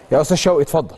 يا استاذ شوقي اتفضل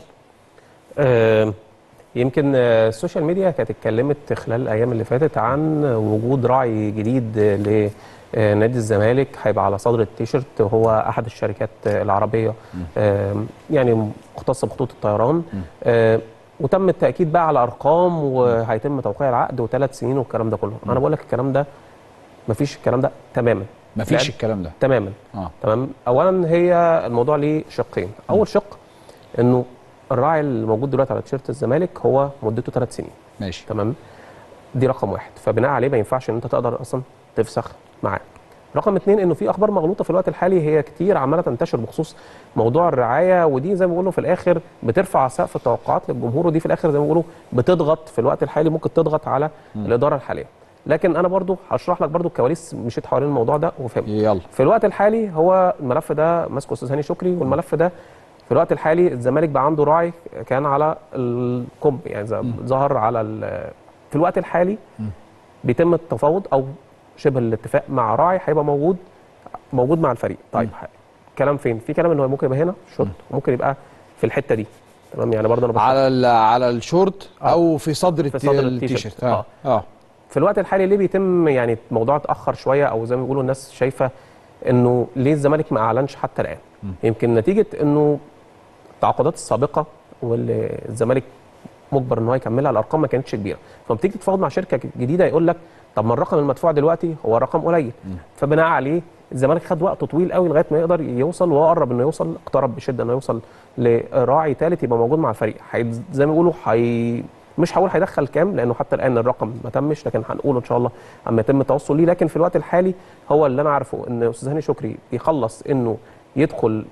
آه، يمكن آه، السوشيال ميديا كانت اتكلمت خلال الايام اللي فاتت عن وجود راعي جديد آه، لنادي الزمالك هيبقى على صدر التيشيرت وهو احد الشركات آه، العربيه آه، يعني مختصه بخطوط الطيران آه، وتم التاكيد بقى على ارقام وهيتم توقيع العقد وثلاث سنين والكلام ده كله انا بقول لك الكلام ده مفيش الكلام ده تماما مفيش لأن- الكلام ده تماما اه تمام اولا هي الموضوع ليه شقين اول شق انه الراعي الموجود دلوقتي على تيشيرت الزمالك هو مدته ثلاث سنين ماشي تمام دي رقم واحد فبناء عليه ما ينفعش ان انت تقدر اصلا تفسخ معاه رقم اثنين انه في اخبار مغلوطه في الوقت الحالي هي كتير عماله تنتشر بخصوص موضوع الرعايه ودي زي ما بيقولوا في الاخر بترفع سقف التوقعات للجمهور ودي في الاخر زي ما بيقولوا بتضغط في الوقت الحالي ممكن تضغط على الاداره الحاليه لكن انا برضو هشرح لك برضو الكواليس مشيت حوالين الموضوع ده وفهمت يلا في الوقت الحالي هو الملف ده ماسكه استاذ هاني شكري والملف ده في الوقت الحالي الزمالك بقى عنده راعي كان على الكم يعني ز- ظهر على ال- في الوقت الحالي بيتم التفاوض او شبه الاتفاق مع راعي هيبقى موجود موجود مع الفريق طيب ح- كلام فين في كلام ان هو ممكن يبقى هنا شوت وممكن يبقى في الحته دي تمام يعني برضه انا بشرح. على ال- على الشورت آه. او في صدر, في التي- صدر التيشيرت التيشيرت. اه اه في الوقت الحالي ليه بيتم يعني الموضوع اتاخر شويه او زي ما بيقولوا الناس شايفه انه ليه الزمالك ما اعلنش حتى الان يمكن نتيجه انه التعاقدات السابقه واللي الزمالك مجبر ان هو يكملها الارقام ما كانتش كبيره فلما تيجي تتفاوض مع شركه جديده يقول لك طب ما الرقم المدفوع دلوقتي هو رقم قليل فبناء عليه الزمالك خد وقت طويل قوي لغايه ما يقدر يوصل وهو قرب انه يوصل اقترب بشده انه يوصل لراعي ثالث يبقى موجود مع الفريق حي زي ما بيقولوا حي مش هقول هيدخل كام لانه حتى الان الرقم ما تمش لكن هنقوله ان شاء الله اما يتم التوصل ليه لكن في الوقت الحالي هو اللي انا عارفه ان استاذ هاني شكري بيخلص انه يدخل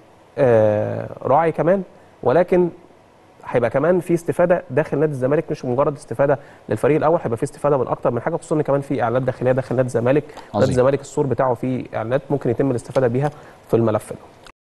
آه راعي كمان ولكن هيبقى كمان في استفاده داخل نادي الزمالك مش مجرد استفاده للفريق الاول هيبقى في استفاده من اكتر من حاجه خصوصا ان كمان في اعلانات داخليه داخل نادي الزمالك عظيم. نادي الزمالك السور بتاعه فيه اعلانات ممكن يتم الاستفاده بيها في الملف ده